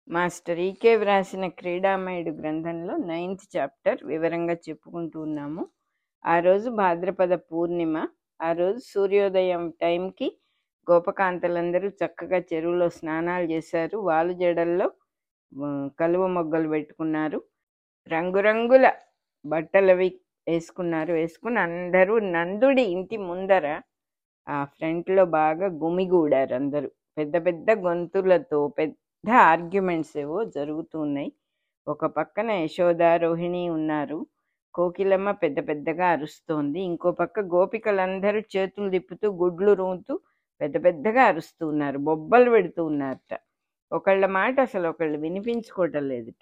master ఈకే వ్రాసిన క్రీడామయుడు గ్రంథంలో ninth chapter వివరంగా చెప్పుకుంటూ ఉన్నాము ఆ రోజు భాద్రపద పూర్ణిమ ఆ రోజు సూర్యోదయం టైంకి గోపకాంతలందరూ చక్కగా చెరువులో స్నానాలు చేశారు వాలు జడల్లో ఆ, కలువ మొగ్గలు పెట్టుకున్నారు రంగురంగుల బట్టలు అవి వేసుకున్నారు వేసుకుని అందరూ నందుడి ఇంటి ముందర ఆ ఫ్రంట్లో బాగా గుమిగూడారు అందరూ పెద్ద పెద్ద గొంతులతో పెద్ద ఆర్గ్యుమెంట్స్ ఏవో జరుగుతూ ఉన్నాయి ఒక పక్కన యశోద రోహిణి ఉన్నారు కోకిలమ్మ పెద్ద పెద్దగా అరుస్తోంది ఇంకో పక్క గోపికలందరూ చేతులు తిప్పుతూ గుడ్లు రూతూ పెద్ద పెద్దగా అరుస్తూ ఉన్నారు బొబ్బలు పెడుతూ ఉన్నారట ఒకళ్ళ మాట అసలు ఒకళ్ళు వినిపించుకోవటం లేదుట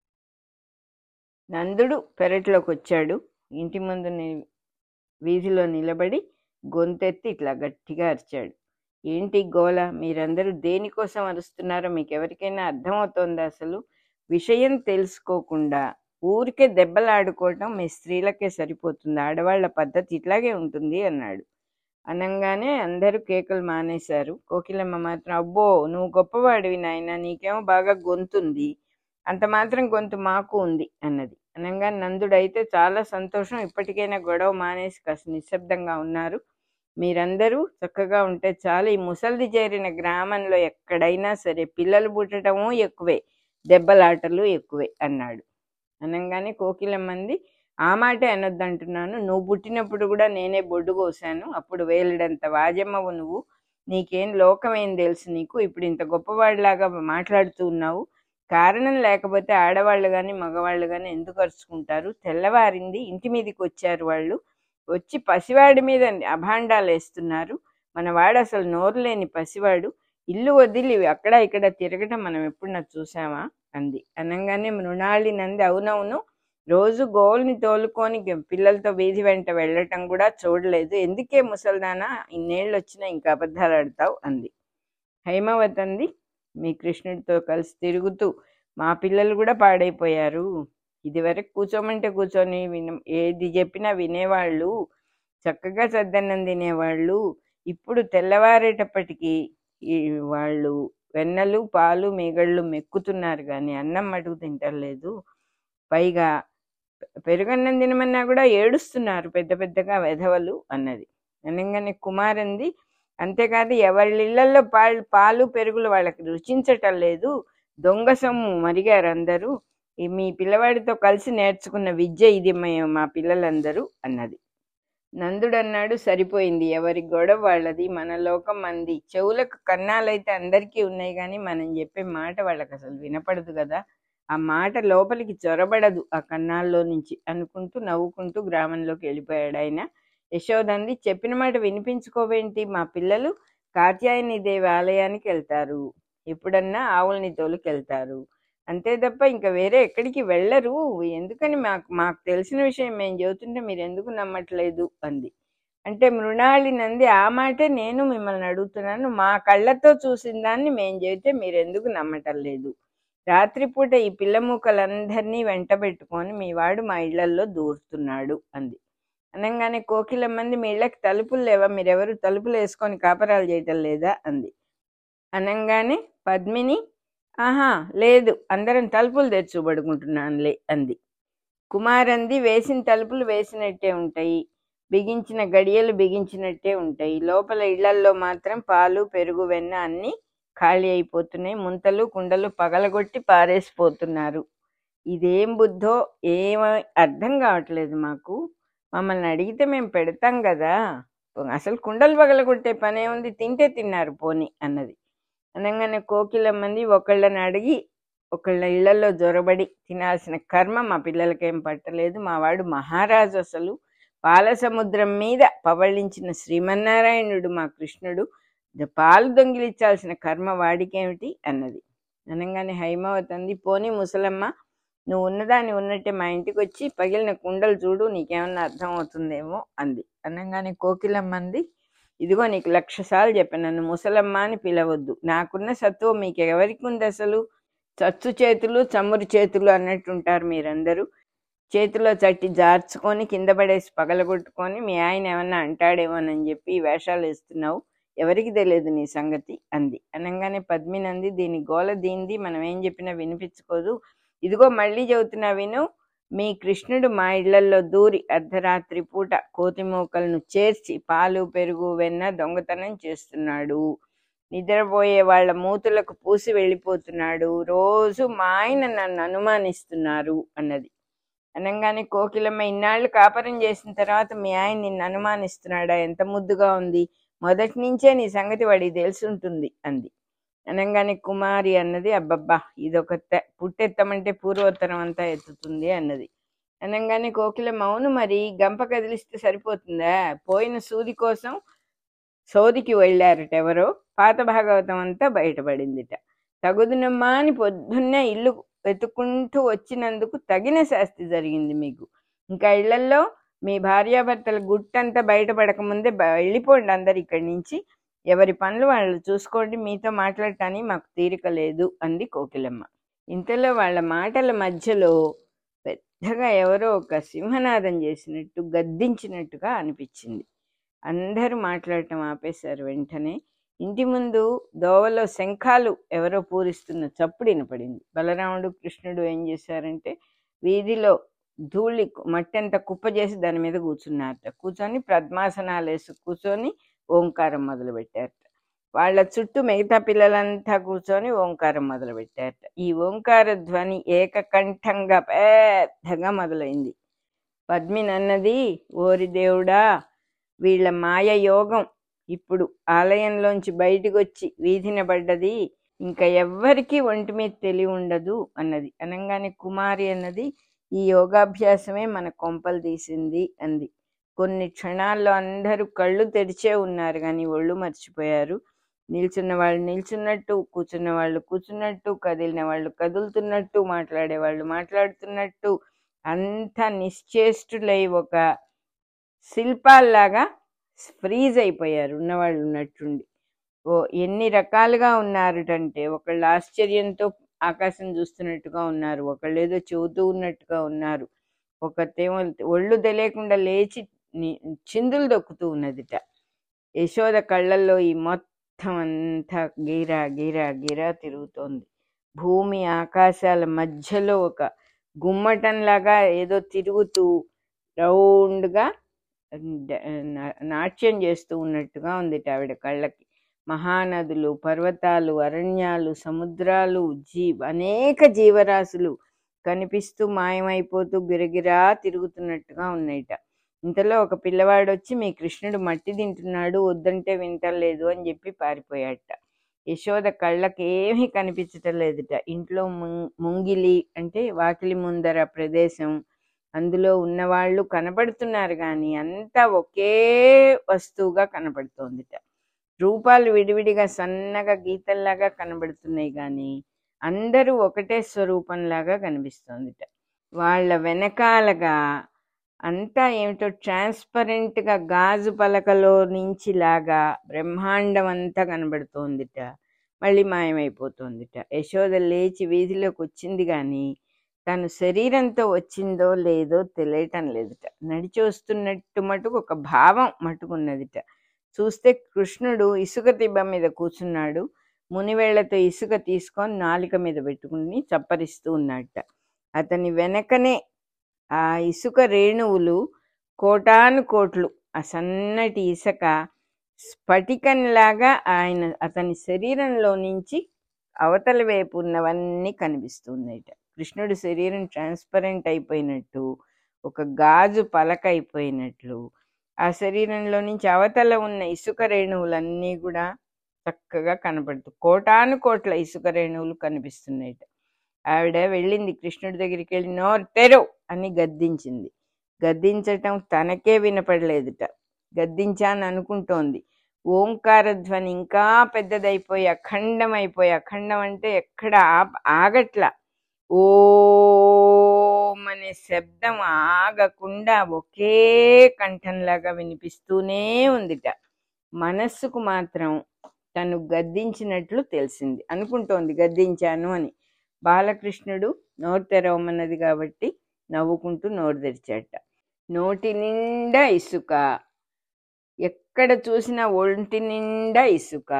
నందుడు పెరట్లోకి వచ్చాడు ఇంటి ముందు ని- వీధిలో నిలబడి గొంతెత్తి ఇట్లా గట్టిగా అరిచాడు ఏంటి గోల మీరందరూ దేనికోసం అరుస్తున్నారో మీకు ఎవరికైనా అర్థమవుతోందా అసలు విషయం తెలుసుకోకుండా ఊరికే దెబ్బలాడుకోవటం మీ స్త్రీలకే సరిపోతుంది ఆడవాళ్ళ పద్ధతి ఇట్లాగే ఉంటుంది అన్నాడు అనంగానే అందరూ కేకలు మానేశారు కోకిలమ్మ మాత్రం అబ్బో నువ్వు గొప్పవాడివి నాయన నీకేమో బాగా గొంతుంది అంత మాత్రం గొంతు మాకు ఉంది అన్నది అనగా నందుడైతే చాలా సంతోషం ఇప్పటికైనా గొడవ మానేసి కాస్త నిశ్శబ్దంగా ఉన్నారు మీరందరూ చక్కగా ఉంటే చాలా ఈ ముసలిది చేరిన గ్రామంలో ఎక్కడైనా సరే పిల్లలు పుట్టడము ఎక్కువే దెబ్బలాటలు ఎక్కువే అన్నాడు అనగానే కోకిలమ్మంది ఆ మాటే అనొద్దంటున్నాను నువ్వు పుట్టినప్పుడు కూడా నేనే బొడ్డు కోసాను అప్పుడు వేలుడంత వాజమ్మవు నువ్వు నీకేం లోకం ఏం తెలుసు నీకు ఇప్పుడు ఇంత గొప్పవాడిలాగా మాట్లాడుతూ ఉన్నావు కారణం లేకపోతే ఆడవాళ్ళు కానీ మగవాళ్ళు కానీ ఎందుకు అరుచుకుంటారు తెల్లవారింది ఇంటి మీదకి వచ్చారు వాళ్ళు వచ్చి పసివాడి మీద అభాండాలు వేస్తున్నారు మన వాడు అసలు నోరు లేని పసివాడు ఇల్లు వదిలి అక్కడ ఇక్కడ తిరగటం మనం ఎప్పుడన్నా చూసామా అంది అనగానే మృణాళి నంది అవునవును రోజు గోల్ని తోలుకొని గ- పిల్లలతో వీధి వెంట వెళ్ళటం కూడా చూడలేదు ఎందుకే ముసల్దానా ఇన్నేళ్ళు వచ్చినా ఇంకా అబద్ధాలు ఆడతావు అంది హైమవత్ అంది మీ కృష్ణుడితో కలిసి తిరుగుతూ మా పిల్లలు కూడా పాడైపోయారు ఇదివరకు కూర్చోమంటే కూర్చొని విన ఏది చెప్పినా వినేవాళ్ళు చక్కగా సద్దన్నం తినేవాళ్ళు ఇప్పుడు తెల్లవారేటప్పటికి ఈ వాళ్ళు వెన్నలు పాలు మీగళ్ళు మెక్కుతున్నారు కానీ అన్నం మటుకు తింటలేదు పైగా పెరుగన్నం తినమన్నా కూడా ఏడుస్తున్నారు పెద్ద పెద్దగా వెధవలు అన్నది అనగానే కుమారంది అంతేకాదు ఎవరి ఇళ్లలో పాలు పాలు పెరుగులు వాళ్ళకి రుచించటం లేదు దొంగ సొమ్ము మరిగారు అందరూ ఈ మీ పిల్లవాడితో కలిసి నేర్చుకున్న విద్య ఇది మే- మా పిల్లలందరూ అన్నది నందుడు అన్నాడు సరిపోయింది ఎవరి గొడవ వాళ్ళది మన లోకం మంది చెవులకు కన్నాలైతే అందరికీ ఉన్నాయి కానీ మనం చెప్పే మాట వాళ్ళకి అసలు వినపడదు కదా ఆ మాట లోపలికి చొరబడదు ఆ కన్నాల్లో నుంచి అనుకుంటూ నవ్వుకుంటూ గ్రామంలోకి వెళ్ళిపోయాడు ఆయన యశోదంది చెప్పిన మాట వినిపించుకోవేంటి మా పిల్లలు కాత్యాయని దేవి ఆలయానికి వెళ్తారు ఎప్పుడన్నా ఆవుల్ని తోలుకెళ్తారు అంతే తప్ప ఇంకా వేరే ఎక్కడికి వెళ్ళరు ఎందుకని మాకు మాకు తెలిసిన విషయం మేము చెబుతుంటే మీరు ఎందుకు నమ్మట్లేదు అంది అంటే మృణాళి నంది ఆ మాటే నేను మిమ్మల్ని అడుగుతున్నాను మా కళ్ళతో చూసిన దాన్ని మేము చెబితే మీరు ఎందుకు నమ్మటం లేదు రాత్రిపూట ఈ పిల్ల మూకలందరినీ వెంట పెట్టుకొని మీ వాడు మా ఇళ్లల్లో దూరుతున్నాడు అంది అనగానే కోకిలమ్మంది మీ ఇళ్ళకి తలుపులు లేవా మీరెవరు తలుపులు వేసుకొని కాపరాలు చేయటం లేదా అంది అనగానే పద్మిని ఆహా లేదు అందరం తలుపులు తెరిచి పడుకుంటున్నానులే అంది కుమారంది వేసిన తలుపులు వేసినట్టే ఉంటాయి బిగించిన గడియలు బిగించినట్టే ఉంటాయి లోపల ఇళ్లల్లో మాత్రం పాలు పెరుగు వెన్న అన్నీ ఖాళీ అయిపోతున్నాయి ముంతలు కుండలు పగలగొట్టి పారేసిపోతున్నారు ఇదేం బుద్ధో ఏమ అర్థం కావట్లేదు మాకు మమ్మల్ని అడిగితే మేము పెడతాం కదా అసలు కుండలు పగలగొట్టే పనే ఉంది తింటే తిన్నారు పోని అన్నది అనగానే కోకిలమ్మంది ఒకళ్ళని అడిగి ఒకళ్ళ ఇళ్లలో జొరబడి తినాల్సిన కర్మ మా పిల్లలకేం పట్టలేదు మా వాడు మహారాజు అసలు పాల సముద్రం మీద పవళించిన శ్రీమన్నారాయణుడు మా కృష్ణుడు ద- పాలు దొంగిలించాల్సిన కర్మ వాడికేమిటి అన్నది అనగానే హైమావతి అంది పోనీ ముసలమ్మ నువ్వు ఉన్నదాన్ని ఉన్నట్టే మా ఇంటికి వచ్చి పగిలిన కుండలు చూడు నీకేమన్నా అర్థం అవుతుందేమో అంది అనగానే కోకిలమ్మ అంది ఇదిగో నీకు లక్ష సార్లు చెప్పాను నన్ను ముసలమ్మ అని పిలవద్దు నాకున్న సత్వం మీకు ఎవరికి ఉంది అసలు చచ్చు చేతులు చమురు చేతులు అన్నట్టుంటారు మీరందరూ చేతిలో చట్టి జార్చుకొని కింద పడేసి పగలగొట్టుకొని మీ ఆయన ఏమన్నా అంటాడేమోనని చెప్పి ఈ వేషాలు వేస్తున్నావు ఎవరికి తెలియదు నీ సంగతి అంది అనగానే పద్మినంది దీని గోల దీంది మనం ఏం చెప్పినా వినిపించుకోదు ఇదిగో మళ్ళీ చెబుతున్నా విను మీ కృష్ణుడు మా ఇళ్లలో దూరి అర్ధరాత్రి పూట కోతి మూకలను చేర్చి పాలు పెరుగు వెన్న దొంగతనం చేస్తున్నాడు నిద్రపోయే వాళ్ళ మూతులకు పూసి వెళ్ళిపోతున్నాడు రోజు మా ఆయన నన్ను అనుమానిస్తున్నారు అన్నది అనగానే కోకిలమ్మ ఇన్నాళ్ళు కాపరం చేసిన తర్వాత మీ ఆయన నిన్ను అనుమానిస్తున్నాడా ఎంత ముద్దుగా ఉంది మొదటి నుంచే నీ సంగతి వాడికి తెలిసి ఉంటుంది అంది అనగానే కుమారి అన్నది అబ్బబ్బా ఇదొక తె- పుట్టెత్తమంటే పూర్వోత్తరం అంతా ఎత్తుతుంది అన్నది అనగానే కోకిలమ్మ అవును మరి గంప కదిలిస్తే సరిపోతుందా పోయిన సూది కోసం సోదికి వెళ్ళారట ఎవరో పాత భాగవతం అంతా బయటపడిందిట తగుదునమ్మా అని పొద్దున్నే ఇల్లు వెతుక్కుంటూ వచ్చినందుకు తగిన శాస్తి జరిగింది మీకు ఇంకా ఇళ్లల్లో మీ భార్యాభర్తల గుట్టంతా బయటపడక ముందే బ- వెళ్ళిపోండి అందరు ఇక్కడి నుంచి ఎవరి పనులు వాళ్ళు చూసుకోండి మీతో మాట్లాడటానికి మాకు తీరిక లేదు అంది కోకిలమ్మ ఇంతలో వాళ్ళ మాటల మధ్యలో పెద్దగా ఎవరో ఒక సింహనాదం చేసినట్టు గద్దించినట్టుగా అనిపించింది అందరూ మాట్లాడటం ఆపేశారు వెంటనే ఇంటి ముందు దోవలో శంఖాలు ఎవరో పూరిస్తున్న చప్పుడు వినపడింది బలరాముడు కృష్ణుడు ఏం చేశారంటే వీధిలో ధూళి మట్టి అంతా కుప్ప చేసి దాని మీద కూర్చున్నారట కూర్చొని పద్మాసనాలు వేసి కూర్చొని ఓంకారం మొదలు పెట్టారట వాళ్ళ చుట్టూ మిగతా పిల్లలంతా కూర్చొని ఓంకారం మొదలు పెట్టారట ఈ ఓంకార ధ్వని ఏకకంఠంగా పెద్దగా మొదలైంది పద్మినన్నది ఓరి దేవుడా వీళ్ళ మాయ యోగం ఇప్పుడు ఆలయంలోంచి బయటికి వచ్చి వీధిన పడ్డది ఇంకా ఎవ్వరికీ ఒంటి మీద తెలివి ఉండదు అన్నది అనగానే కుమారి అన్నది ఈ యోగాభ్యాసమే మన కొంపలు తీసింది అంది కొన్ని క్షణాల్లో అందరూ కళ్ళు తెరిచే ఉన్నారు కానీ ఒళ్ళు మర్చిపోయారు నిల్చున్న వాళ్ళు నిల్చున్నట్టు కూర్చున్న వాళ్ళు కూర్చున్నట్టు కదిలిన వాళ్ళు కదులుతున్నట్టు మాట్లాడే వాళ్ళు మాట్లాడుతున్నట్టు అంతా నిశ్చేష్టులై ఒక శిల్పాల్లాగా ఫ్రీజ్ అయిపోయారు ఉన్నవాళ్ళు ఉన్నట్టుండి ఓ ఎన్ని రకాలుగా ఉన్నారటంటే ఒకళ్ళు ఆశ్చర్యంతో ఆకాశం చూస్తున్నట్టుగా ఉన్నారు ఒకళ్ళు ఏదో చెబుతూ ఉన్నట్టుగా ఉన్నారు ఒకతేమో ఒళ్ళు తెలియకుండా లేచి ని- చిందులు దొక్కుతూ ఉన్నదిట యశోద కళ్ళల్లో ఈ మొత్తం అంతా గీరా గీరా గీరా తిరుగుతోంది భూమి ఆకాశాల మధ్యలో ఒక గుమ్మటంలాగా ఏదో తిరుగుతూ రౌండ్గా డ- నా- నాట్యం చేస్తూ ఉన్నట్టుగా ఉంది ఆవిడ కళ్ళకి మహానదులు పర్వతాలు అరణ్యాలు సముద్రాలు జీ అనేక జీవరాశులు కనిపిస్తూ మాయమైపోతూ గిరగిరా తిరుగుతున్నట్టుగా ఉన్నాయిట ఇంతలో ఒక పిల్లవాడు వచ్చి మీ కృష్ణుడు మట్టి తింటున్నాడు వద్దంటే వింటలేదు అని చెప్పి పారిపోయాట యశోద కళ్ళకి ఏమీ కనిపించటం లేదుట ఇంట్లో ముం- ముంగిలి అంటే వాకిలి ముందర ప్రదేశం అందులో ఉన్నవాళ్ళు కనపడుతున్నారు కానీ అంతా ఒకే వస్తువుగా కనపడుతోందిట రూపాలు విడివిడిగా సన్నగా గీతల్లాగా కనబడుతున్నాయి కానీ అందరూ ఒకటే స్వరూపంలాగా కనిపిస్తోందిట వాళ్ళ వెనకాలగా అంతా ఏమిటో ట్రాన్స్పరెంట్గా గాజు పలకలో నుంచి లాగా బ్రహ్మాండం అంతా కనబడుతోందిట మళ్ళీ మాయమైపోతోందిట యశోద లేచి వీధిలోకి వచ్చింది కానీ తను శరీరంతో వచ్చిందో లేదో తెలియటం లేదుట నడిచి వస్తున్నట్టు మటుకు ఒక భావం మటుకున్నదిట చూస్తే కృష్ణుడు ఇసుక తిబ్బ మీద కూర్చున్నాడు మునివేళ్లతో ఇసుక తీసుకొని నాలిక మీద పెట్టుకుని చప్పరిస్తూ ఉన్నట్ట అతని వెనకనే ఆ ఇసుక రేణువులు కోటాను కోట్లు ఆ సన్నటి ఇసుక స్ఫటికంలాగా ఆయన అతని శరీరంలో నుంచి అవతల వైపు ఉన్నవన్నీ కనిపిస్తున్నాయిట కృష్ణుడి శరీరం ట్రాన్స్పరెంట్ అయిపోయినట్టు ఒక గాజు పలక అయిపోయినట్లు ఆ శరీరంలో నుంచి అవతల ఉన్న ఇసుక రేణువులన్నీ కూడా చక్కగా కనపడుతూ కోటాను కోట్ల ఇసుక రేణువులు కనిపిస్తున్నాయిట ఆవిడ వెళ్ళింది కృష్ణుడి దగ్గరికి వెళ్ళి నోరు తెరవు అని గద్దించింది గద్దించటం తనకే వినపడలేదుట గద్దించాను అనుకుంటోంది ఓంకార ధ్వని ఇంకా పెద్దదైపోయి అఖండం అయిపోయి అఖండం అంటే ఎక్కడ ఆప- ఆగట్ల ఓం అనే శబ్దం ఆగకుండా ఒకే కంఠంలాగా వినిపిస్తూనే ఉందిట మనస్సుకు మాత్రం తను గద్దించినట్లు తెలిసింది అనుకుంటోంది గద్దించాను అని బాలకృష్ణుడు నోరు తెరవమన్నది కాబట్టి నవ్వుకుంటూ నోరు తెరిచాట నోటి నిండా ఇసుక ఎక్కడ చూసినా ఒంటి నిండా ఇసుక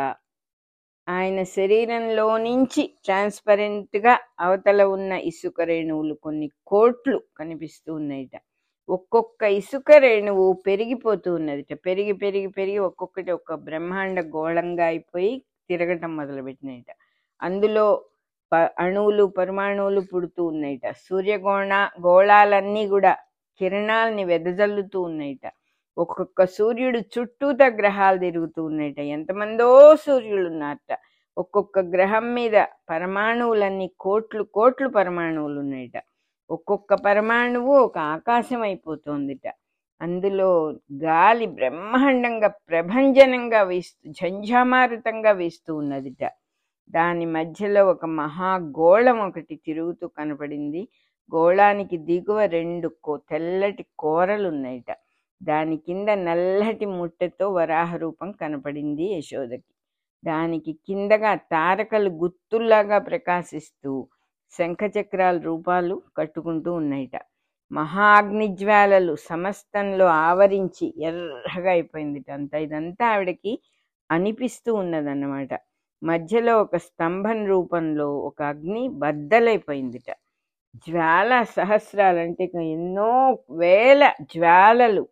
ఆయన శరీరంలో నుంచి ట్రాన్స్పరెంట్ గా అవతల ఉన్న ఇసుక రేణువులు కొన్ని కోట్లు కనిపిస్తూ ఉన్నాయిట ఒక్కొక్క ఇసుక రేణువు పెరిగిపోతూ ఉన్నదిట పెరిగి పెరిగి పెరిగి ఒక్కొక్కటి ఒక్క బ్రహ్మాండ గోళంగా అయిపోయి తిరగటం మొదలుపెట్టినాయిట అందులో ప- అణువులు పరమాణువులు పుడుతూ ఉన్నాయిట సూర్యగోళ గోళాలన్నీ కూడా కిరణాలని వెదజల్లుతూ ఉన్నాయిట ఒక్కొక్క సూర్యుడు చుట్టూత గ్రహాలు తిరుగుతూ ఉన్నాయిట ఎంతమందో సూర్యులు ఉన్నారట ఒక్కొక్క గ్రహం మీద పరమాణువులన్నీ కోట్లు కోట్లు పరమాణువులు ఉన్నాయిట ఒక్కొక్క పరమాణువు ఒక ఆకాశం అయిపోతోందిట అందులో గాలి బ్రహ్మాండంగా ప్రభంజనంగా వీస్తూ ఝంఝామారుతంగా వీస్తూ ఉన్నదిట దాని మధ్యలో ఒక మహాగోళం ఒకటి తిరుగుతూ కనపడింది గోళానికి దిగువ రెండు కో తెల్లటి కోరలు ఉన్నాయిట దాని కింద నల్లటి ముట్టెతో వరాహ రూపం కనపడింది యశోదకి దానికి కిందగా తారకలు గుత్తుల్లాగా ప్రకాశిస్తూ శంఖచక్రాల రూపాలు కట్టుకుంటూ ఉన్నాయిట మహాగ్నిజ్వాలలు సమస్తంలో ఆవరించి ఎర్రగా అయిపోయింది అంతా ఇదంతా ఆవిడకి అనిపిస్తూ ఉన్నదన్నమాట మధ్యలో ఒక స్తంభం రూపంలో ఒక అగ్ని బద్దలైపోయిందిట జ్వాల సహస్రాలు అంటే ఇక ఎన్నో వేల జ్వాలలు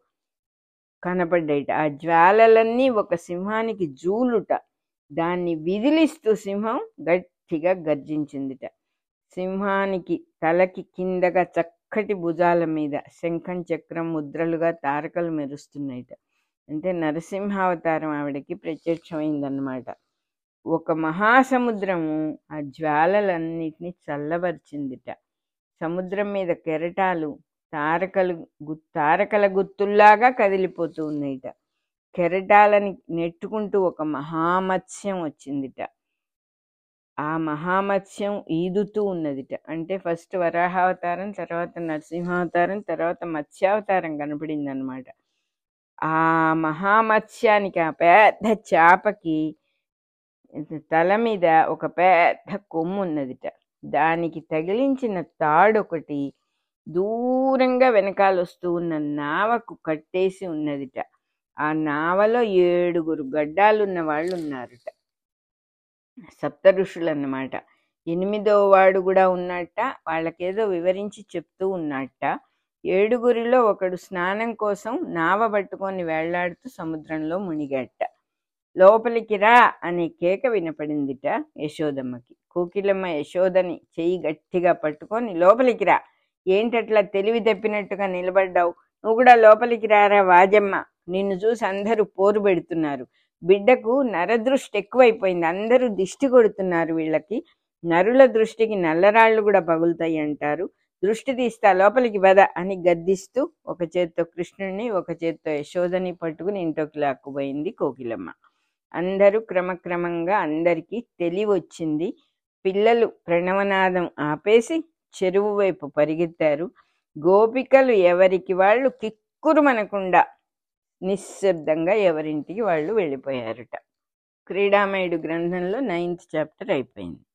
కనపడ్డాయిట ఆ జ్వాలలన్నీ ఒక సింహానికి జూలుట దాన్ని విదిలిస్తూ సింహం గట్టిగా గర్జించిందిట సింహానికి తలకి కిందగా చక్కటి భుజాల మీద శంఖం చక్రం ముద్రలుగా తారకలు మెరుస్తున్నాయిట అంటే నరసింహావతారం ఆవిడకి ప్రత్యక్షమైందన్నమాట ఒక మహాసముద్రము ఆ జ్వాలలన్నిటినీ చల్లబరిచిందిట సముద్రం మీద కెరటాలు తారకలు గు- తారకల గుత్తుల్లాగా కదిలిపోతూ ఉన్నాయిట కెరటాలని నెట్టుకుంటూ ఒక మహామత్స్యం వచ్చిందిట ఆ మహామత్స్యం ఈదుతూ ఉన్నదిట అంటే ఫస్ట్ వరాహావతారం తర్వాత నరసింహావతారం తర్వాత మత్స్యావతారం కనపడింది అనమాట ఆ మహామత్స్యానికి ఆ పెద్ద చేపకి తల మీద ఒక పెద్ద కొమ్ము ఉన్నదిట దానికి తగిలించిన తాడు ఒకటి దూరంగా వెనకాల వస్తూ ఉన్న నావకు కట్టేసి ఉన్నదిట ఆ నావలో ఏడుగురు గడ్డాలున్న వాళ్ళు ఉన్నారట సప్త ఋషులు అన్నమాట ఎనిమిదో వాడు కూడా ఉన్నట్ట వాళ్ళకేదో వివరించి చెప్తూ ఉన్నట్ట ఏడుగురిలో ఒకడు స్నానం కోసం నావ పట్టుకొని వేళ్లాడుతూ సముద్రంలో మునిగాట లోపలికి రా అనే కేక వినపడిందిట యశోదమ్మకి కోకిలమ్మ యశోదని చెయ్యి గట్టిగా పట్టుకొని లోపలికి రా ఏంటట్లా తెలివి తప్పినట్టుగా నిలబడ్డావు నువ్వు కూడా లోపలికి రారా వాజమ్మ నిన్ను చూసి అందరూ పోరు పెడుతున్నారు బిడ్డకు నరదృష్టి ఎక్కువైపోయింది అందరూ దిష్టి కొడుతున్నారు వీళ్ళకి నరుల దృష్టికి నల్లరాళ్ళు కూడా పగులుతాయి అంటారు దృష్టి తీస్తా లోపలికి వద అని గద్దిస్తూ ఒక చేత్తో కృష్ణుడిని ఒక చేత్తో యశోదని పట్టుకుని ఇంట్లోకి లాక్కుపోయింది కోకిలమ్మ అందరూ క్రమక్రమంగా అందరికీ తెలివి వచ్చింది పిల్లలు ప్రణవనాదం ఆపేసి చెరువు వైపు పరిగెత్తారు గోపికలు ఎవరికి వాళ్ళు కిక్కురుమనకుండా నిశ్శబ్దంగా ఎవరింటికి వాళ్ళు వెళ్ళిపోయారట క్రీడామయుడు గ్రంథంలో నైన్త్ చాప్టర్ అయిపోయింది